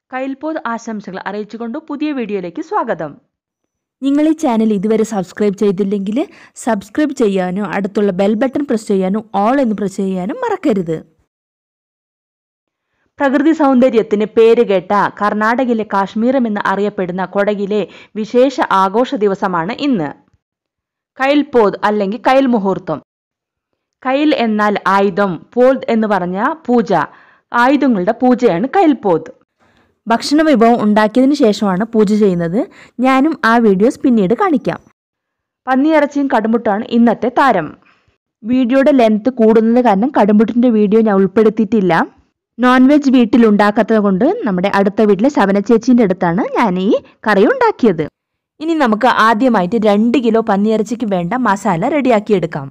കൈൽപോത് ആശംസകൾ അറിയിച്ചുകൊണ്ട് പുതിയ വീഡിയോയിലേക്ക് സ്വാഗതം നിങ്ങൾ ഈ ചാനൽ ഇതുവരെ സബ്സ്ക്രൈബ് ചെയ്തില്ലെങ്കിൽ സബ്സ്ക്രൈബ് ചെയ്യാനും അടുത്തുള്ള ബെൽ ബട്ടൺ പ്രസ് ചെയ്യാനും ഓൾ എന്ന് പ്രസ് ചെയ്യാനും മറക്കരുത് പ്രകൃതി സൗന്ദര്യത്തിന് പേരുകേട്ട കർണാടകയിലെ കാശ്മീരം എന്ന് അറിയപ്പെടുന്ന കൊടകിലെ വിശേഷ ആഘോഷ ദിവസമാണ് ഇന്ന് കൈൽപോത് അല്ലെങ്കിൽ കൈൽ മുഹൂർത്തം കൈൽ എന്നാൽ ആയുധം പോത് എന്ന് പറഞ്ഞ പൂജ ആയുധങ്ങളുടെ പൂജയാണ് കൈൽപോത് ഭക്ഷണ വിഭവം ഉണ്ടാക്കിയതിന് ശേഷമാണ് പൂജ ചെയ്യുന്നത് ഞാനും ആ വീഡിയോസ് പിന്നീട് കാണിക്കാം പന്നിയിറച്ചിയും കടുമുട്ടാണ് ഇന്നത്തെ താരം വീഡിയോയുടെ ലെങ്ത് കൂടുന്നത് കാരണം കടുംപുട്ടിൻ്റെ വീഡിയോ ഞാൻ ഉൾപ്പെടുത്തിയിട്ടില്ല നോൺ വെജ് വീട്ടിൽ ഉണ്ടാക്കാത്തത് കൊണ്ട് നമ്മുടെ അടുത്ത വീട്ടിലെ ശവന ചേച്ചീൻ്റെ അടുത്താണ് ഞാൻ ഈ കറി ഉണ്ടാക്കിയത് ഇനി നമുക്ക് ആദ്യമായിട്ട് രണ്ട് കിലോ പന്നിയിറച്ചിക്ക് വേണ്ട മസാല റെഡിയാക്കിയെടുക്കാം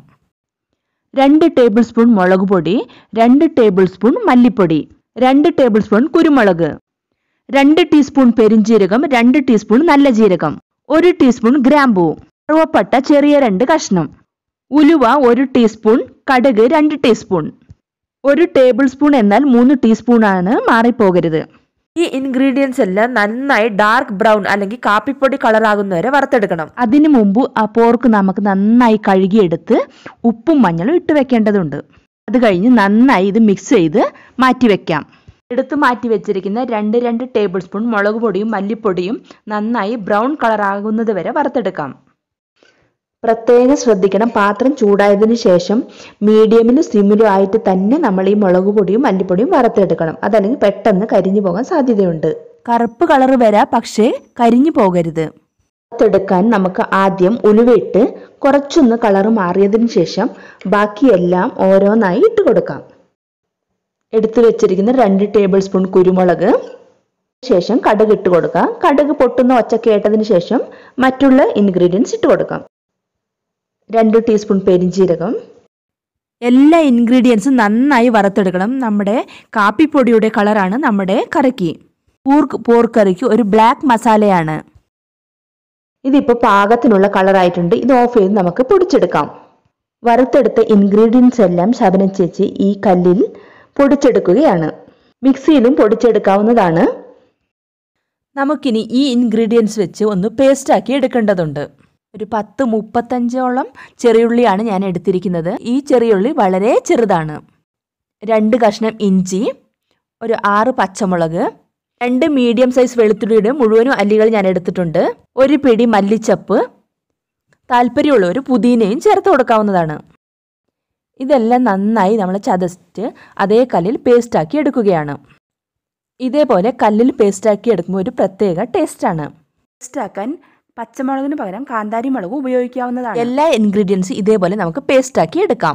രണ്ട് ടേബിൾ സ്പൂൺ മുളക് പൊടി രണ്ട് ടേബിൾ സ്പൂൺ മല്ലിപ്പൊടി രണ്ട് ടേബിൾ സ്പൂൺ കുരുമുളക് രണ്ട് ടീസ്പൂൺ പെരിഞ്ജീരകം രണ്ട് ടീസ്പൂൺ നല്ല ജീരകം ഒരു ടീസ്പൂൺ ഗ്രാമ്പൂ കറുവപ്പട്ട ചെറിയ രണ്ട് കഷ്ണം ഉലുവ ഒരു ടീസ്പൂൺ കടുക് രണ്ട് ടീസ്പൂൺ ഒരു ടേബിൾ സ്പൂൺ എന്നാൽ മൂന്ന് ടീസ്പൂൺ ആണ് മാറിപ്പോകരുത് ഈ ഇൻഗ്രീഡിയൻസ് എല്ലാം നന്നായി ഡാർക്ക് ബ്രൗൺ അല്ലെങ്കിൽ കാപ്പിപ്പൊടി കളറാകുന്നവരെ വറുത്തെടുക്കണം അതിനു മുമ്പ് ആ പോർക്ക് നമുക്ക് നന്നായി കഴുകിയെടുത്ത് ഉപ്പും മഞ്ഞളും ഇട്ട് വെക്കേണ്ടതുണ്ട് അത് കഴിഞ്ഞ് നന്നായി ഇത് മിക്സ് ചെയ്ത് മാറ്റി വെക്കാം എടുത്ത് മാറ്റി വെച്ചിരിക്കുന്ന രണ്ട് രണ്ട് ടേബിൾ സ്പൂൺ മുളക് പൊടിയും മല്ലിപ്പൊടിയും നന്നായി ബ്രൗൺ കളറാകുന്നത് വരെ വറുത്തെടുക്കാം പ്രത്യേകം ശ്രദ്ധിക്കണം പാത്രം ചൂടായതിനു ശേഷം മീഡിയമിലും സിമ്മിലും ആയിട്ട് തന്നെ നമ്മൾ ഈ മുളക് പൊടിയും മല്ലിപ്പൊടിയും വറുത്തെടുക്കണം അതല്ലെങ്കിൽ പെട്ടെന്ന് കരിഞ്ഞു പോകാൻ സാധ്യതയുണ്ട് കറുപ്പ് കളർ വരാ പക്ഷേ കരിഞ്ഞു പോകരുത് വറുത്തെടുക്കാൻ നമുക്ക് ആദ്യം ഉലുവയിട്ട് കുറച്ചൊന്ന് കളർ മാറിയതിനു ശേഷം ബാക്കിയെല്ലാം ഓരോന്നായി ഇട്ട് കൊടുക്കാം എടുത്തു വെച്ചിരിക്കുന്ന രണ്ട് ടേബിൾ സ്പൂൺ കുരുമുളക് ശേഷം കടുക് ഇട്ട് കൊടുക്കാം കടുക് പൊട്ടുന്ന ഒച്ച കേട്ടതിന് ശേഷം മറ്റുള്ള ഇൻഗ്രീഡിയൻസ് ഇട്ട് കൊടുക്കാം രണ്ട് ടീസ്പൂൺ പെരിഞ്ജീരകം എല്ലാ ഇൻഗ്രീഡിയൻസും നന്നായി വറുത്തെടുക്കണം നമ്മുടെ കാപ്പിപ്പൊടിയുടെ കളറാണ് നമ്മുടെ കറിക്ക് പൂർക്ക് പോർക്കറിക്ക് ഒരു ബ്ലാക്ക് മസാലയാണ് ഇതിപ്പോൾ പാകത്തിനുള്ള കളറായിട്ടുണ്ട് ഇത് ഓഫ് ചെയ്ത് നമുക്ക് പൊടിച്ചെടുക്കാം വറുത്തെടുത്ത ഇൻഗ്രീഡിയൻസ് എല്ലാം ശബന ചേച്ചി ഈ കല്ലിൽ പൊടിച്ചെടുക്കുകയാണ് മിക്സിയിലും പൊടിച്ചെടുക്കാവുന്നതാണ് നമുക്കിനി ഈ ഇൻഗ്രീഡിയൻസ് വെച്ച് ഒന്ന് പേസ്റ്റാക്കി എടുക്കേണ്ടതുണ്ട് ഒരു പത്ത് മുപ്പത്തഞ്ചോളം ചെറിയുള്ളിയാണ് ഞാൻ എടുത്തിരിക്കുന്നത് ഈ ചെറിയുള്ളി വളരെ ചെറുതാണ് രണ്ട് കഷ്ണം ഇഞ്ചി ഒരു ആറ് പച്ചമുളക് രണ്ട് മീഡിയം സൈസ് വെളുത്തുള്ളിയുടെ മുഴുവനും അല്ലികൾ ഞാൻ എടുത്തിട്ടുണ്ട് ഒരു പിടി മല്ലിച്ചപ്പ് താല്പര്യമുള്ളവർ പുതിനയും ചേർത്ത് കൊടുക്കാവുന്നതാണ് ഇതെല്ലാം നന്നായി നമ്മൾ ചതച്ചിട്ട് അതേ കല്ലിൽ പേസ്റ്റാക്കി എടുക്കുകയാണ് ഇതേപോലെ കല്ലിൽ പേസ്റ്റാക്കി എടുക്കുമ്പോൾ ഒരു പ്രത്യേക ടേസ്റ്റാണ് പേസ്റ്റാക്കാൻ പച്ചമുളകിന് പകരം കാന്താരി മുളകും ഉപയോഗിക്കാവുന്നതാണ് എല്ലാ ഇൻഗ്രീഡിയൻസും ഇതേപോലെ നമുക്ക് പേസ്റ്റാക്കി എടുക്കാം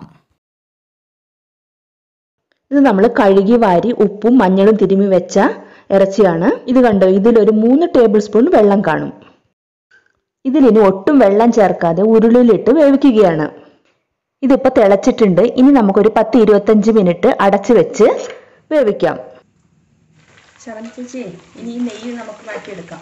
ഇത് നമ്മൾ കഴുകി വാരി ഉപ്പും മഞ്ഞളും തിരുമ്മി വെച്ച ഇറച്ചിയാണ് ഇത് കണ്ടോ ഇതിലൊരു മൂന്ന് ടേബിൾ സ്പൂൺ വെള്ളം കാണും ഇതിലിനി ഒട്ടും വെള്ളം ചേർക്കാതെ ഉരുളിയിലിട്ട് വേവിക്കുകയാണ് ഇതിപ്പോൾ തിളച്ചിട്ടുണ്ട് ഇനി നമുക്കൊരു പത്ത് ഇരുപത്തഞ്ച് മിനിറ്റ് അടച്ചു വെച്ച് വേവിക്കാം ശവൻ ചേച്ചി ഇനി ഈ നെയ്യ് നമുക്ക് മാറ്റിയെടുക്കാം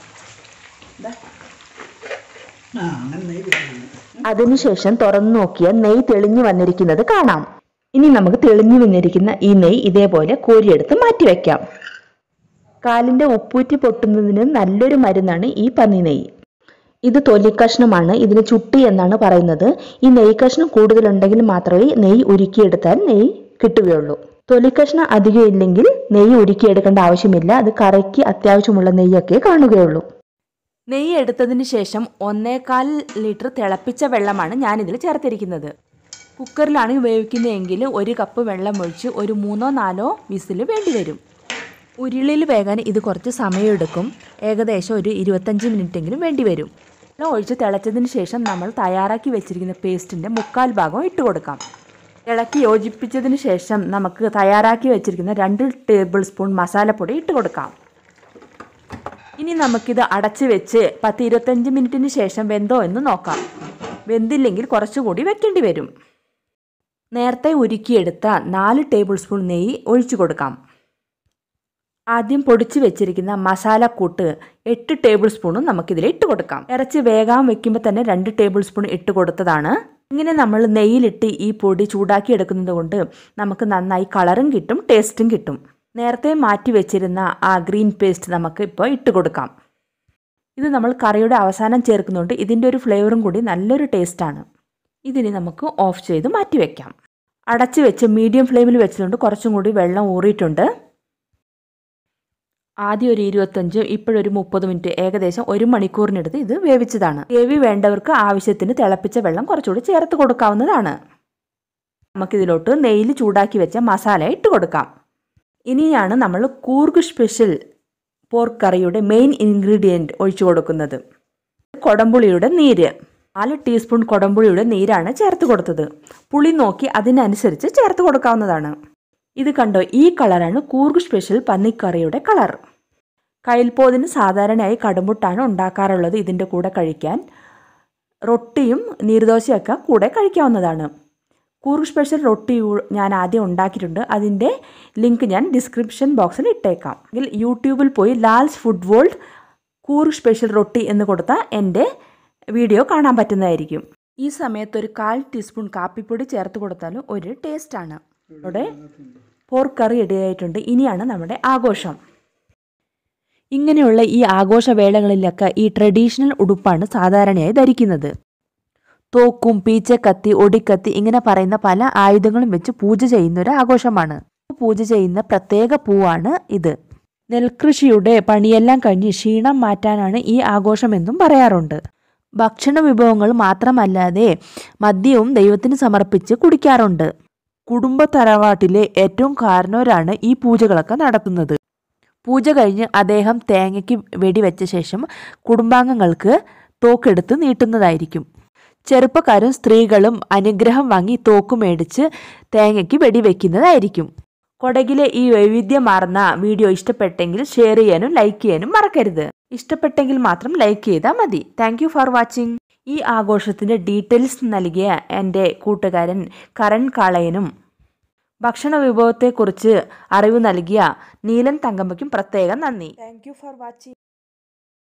അതിനുശേഷം തുറന്നു നോക്കിയാൽ നെയ്യ് തെളിഞ്ഞു വന്നിരിക്കുന്നത് കാണാം ഇനി നമുക്ക് തെളിഞ്ഞു വന്നിരിക്കുന്ന ഈ നെയ്യ് ഇതേപോലെ കോരിയെടുത്ത് മാറ്റി വെക്കാം കാലിന്റെ ഉപ്പൂറ്റി പൊട്ടുന്നതിന് നല്ലൊരു മരുന്നാണ് ഈ പന്നി നെയ്യ് ഇത് തൊലിക്കഷ്ണമാണ് ഇതിന് ചുട്ടി എന്നാണ് പറയുന്നത് ഈ നെയ്യ് കഷ്ണം കൂടുതലുണ്ടെങ്കിൽ മാത്രമേ നെയ്യ് ഉരുക്കിയെടുത്താൽ നെയ്യ് കിട്ടുകയുള്ളൂ തൊലിക്കഷ്ണം അധികം ഇല്ലെങ്കിൽ നെയ്യ് ഉരുക്കിയെടുക്കേണ്ട ആവശ്യമില്ല അത് കറിക്ക് അത്യാവശ്യമുള്ള നെയ്യൊക്കെ കാണുകയുള്ളൂ നെയ്യ് എടുത്തതിന് ശേഷം ഒന്നേകാൽ ലിറ്റർ തിളപ്പിച്ച വെള്ളമാണ് ഞാൻ ഇതിൽ ചേർത്തിരിക്കുന്നത് കുക്കറിലാണ് വേവിക്കുന്നതെങ്കിൽ ഒരു കപ്പ് വെള്ളം ഒഴിച്ച് ഒരു മൂന്നോ നാലോ വിസിൽ വേണ്ടി വരും ഉരുളിയിൽ വേകാൻ ഇത് കുറച്ച് സമയമെടുക്കും ഏകദേശം ഒരു ഇരുപത്തഞ്ച് മിനിറ്റെങ്കിലും വേണ്ടി വരും വെള്ളം ഒഴിച്ച് തിളച്ചതിന് ശേഷം നമ്മൾ തയ്യാറാക്കി വെച്ചിരിക്കുന്ന പേസ്റ്റിൻ്റെ മുക്കാൽ ഭാഗം ഇട്ട് കൊടുക്കാം ഇളക്കി യോജിപ്പിച്ചതിന് ശേഷം നമുക്ക് തയ്യാറാക്കി വെച്ചിരിക്കുന്ന രണ്ട് ടേബിൾ സ്പൂൺ മസാലപ്പൊടി ഇട്ട് കൊടുക്കാം ഇനി നമുക്കിത് അടച്ച് വെച്ച് പത്ത് ഇരുപത്തഞ്ച് മിനിറ്റിന് ശേഷം വെന്തോ എന്ന് നോക്കാം വെന്തില്ലെങ്കിൽ കുറച്ചുകൂടി വെക്കേണ്ടി വരും നേരത്തെ ഉരുക്കിയെടുത്ത നാല് ടേബിൾ സ്പൂൺ നെയ്യ് ഒഴിച്ചു കൊടുക്കാം ആദ്യം പൊടിച്ചു വെച്ചിരിക്കുന്ന മസാലക്കൂട്ട് എട്ട് ടേബിൾ സ്പൂണും നമുക്കിതിൽ ഇട്ട് കൊടുക്കാം ഇറച്ചി വേഗം വെക്കുമ്പോൾ തന്നെ രണ്ട് ടേബിൾ സ്പൂൺ ഇട്ട് കൊടുത്തതാണ് ഇങ്ങനെ നമ്മൾ നെയ്യിലിട്ട് ഈ പൊടി ചൂടാക്കി എടുക്കുന്നത് കൊണ്ട് നമുക്ക് നന്നായി കളറും കിട്ടും ടേസ്റ്റും കിട്ടും നേരത്തെ മാറ്റി വെച്ചിരുന്ന ആ ഗ്രീൻ പേസ്റ്റ് നമുക്ക് ഇപ്പോൾ ഇട്ട് കൊടുക്കാം ഇത് നമ്മൾ കറിയുടെ അവസാനം ചേർക്കുന്നുണ്ട് ഇതിൻ്റെ ഒരു ഫ്ലേവറും കൂടി നല്ലൊരു ടേസ്റ്റാണ് ഇതിനി നമുക്ക് ഓഫ് ചെയ്ത് മാറ്റി വയ്ക്കാം അടച്ച് വെച്ച് മീഡിയം ഫ്ലെയിമിൽ വെച്ചതുകൊണ്ട് കുറച്ചും കൂടി വെള്ളം ഊറിയിട്ടുണ്ട് ആദ്യം ഒരു ഇരുപത്തഞ്ച് ഇപ്പോഴൊരു മുപ്പത് മിനിറ്റ് ഏകദേശം ഒരു മണിക്കൂറിനടുത്ത് ഇത് വേവിച്ചതാണ് ഗ്രേവി വേണ്ടവർക്ക് ആവശ്യത്തിന് തിളപ്പിച്ച വെള്ളം കുറച്ചുകൂടി ചേർത്ത് കൊടുക്കാവുന്നതാണ് നമുക്കിതിലോട്ട് നെയ്യിൽ ചൂടാക്കി വെച്ച മസാല ഇട്ട് കൊടുക്കാം ഇനിയാണ് നമ്മൾ കൂർഗ് സ്പെഷ്യൽ പോർക്ക് കറിയുടെ മെയിൻ ഇൻഗ്രീഡിയൻറ്റ് ഒഴിച്ചു കൊടുക്കുന്നത് കൊടംപുളിയുടെ നീര് നാല് ടീസ്പൂൺ കൊടംപുളിയുടെ നീരാണ് ചേർത്ത് കൊടുത്തത് പുളി നോക്കി അതിനനുസരിച്ച് ചേർത്ത് കൊടുക്കാവുന്നതാണ് ഇത് കണ്ടോ ഈ കളറാണ് കൂർഗ് സ്പെഷ്യൽ പന്നിക്കറിയുടെ കളർ കയ്ൽപോതിന് സാധാരണയായി കടുമുട്ടാണ് ഉണ്ടാക്കാറുള്ളത് ഇതിൻ്റെ കൂടെ കഴിക്കാൻ റൊട്ടിയും നീർദോശയൊക്കെ കൂടെ കഴിക്കാവുന്നതാണ് കൂർഗ് സ്പെഷ്യൽ റൊട്ടി യു- ഞാൻ ആദ്യം ഉണ്ടാക്കിയിട്ടുണ്ട് അതിൻ്റെ ലിങ്ക് ഞാൻ ഡിസ്ക്രിപ്ഷൻ ബോക്സിൽ ഇട്ടേക്കാം എങ്കിൽ യൂട്യൂബിൽ പോയി Lal's food world Coorg special roti എന്ന് കൊടുത്താൽ എൻ്റെ വീഡിയോ കാണാൻ പറ്റുന്നതായിരിക്കും ഈ സമയത്ത് ഒരു കാൽ ടീസ്പൂൺ കാപ്പിപ്പൊടി ചേർത്ത് കൊടുത്താലും ഒരു ടേസ്റ്റാണ് ഇവിടെ പോർക്ക് കറി റെഡിയായിട്ടുണ്ട് ഇനിയാണ് നമ്മുടെ ആഘോഷം ഇങ്ങനെയുള്ള ഈ ആഘോഷവേളകളിലൊക്കെ ഈ ട്രഡീഷണൽ ഉടുപ്പാണ് സാധാരണയായി ധരിക്കുന്നത് തോക്കും പീച്ചക്കത്തി ഒടിക്കത്തി ഇങ്ങനെ പറയുന്ന പല ആയുധങ്ങളും വെച്ച് പൂജ ചെയ്യുന്ന ഒരു ആഘോഷമാണ് പൂജ ചെയ്യുന്ന പ്രത്യേക പൂവാണ് ഇത് നെൽകൃഷിയുടെ പണിയെല്ലാം കഴിഞ്ഞ് ക്ഷീണം മാറ്റാനാണ് ഈ ആഘോഷമെന്നും പറയാറുണ്ട് ഭക്ഷണ വിഭവങ്ങൾ മാത്രമല്ലാതെ മദ്യവും ദൈവത്തിന് സമർപ്പിച്ച് കുടിക്കാറുണ്ട് കുടുംബ തറവാട്ടിലെ ഏറ്റവും കാരണവരാണ് ഈ പൂജകളൊക്കെ നടത്തുന്നത് പൂജ കഴിഞ്ഞ് അദ്ദേഹം തേങ്ങയ്ക്ക് വെടിവെച്ച ശേഷം കുടുംബാംഗങ്ങൾക്ക് തോക്കെടുത്ത് നീട്ടുന്നതായിരിക്കും ചെറുപ്പക്കാരും സ്ത്രീകളും അനുഗ്രഹം വാങ്ങി തോക്ക് മേടിച്ച് തേങ്ങയ്ക്ക് വെടിവെക്കുന്നതായിരിക്കും കൊടകിലെ ഈ വൈവിധ്യമാർന്ന വീഡിയോ ഇഷ്ടപ്പെട്ടെങ്കിൽ ഷെയർ ചെയ്യാനും ലൈക്ക് ചെയ്യാനും മറക്കരുത് ഇഷ്ടപ്പെട്ടെങ്കിൽ മാത്രം ലൈക്ക് ചെയ്താൽ മതി താങ്ക് യു ഫോർ വാച്ചിങ് ഈ ആഘോഷത്തിൻ്റെ ഡീറ്റെയിൽസ് നൽകിയ എൻ്റെ കൂട്ടുകാരൻ കരൺ കാളയനും ഭക്ഷണ വിഭവത്തെക്കുറിച്ച് അറിവ് നൽകിയ നീലൻ തങ്കമ്മയ്ക്കും പ്രത്യേകം നന്ദി താങ്ക് യു ഫോർ വാച്ചിങ്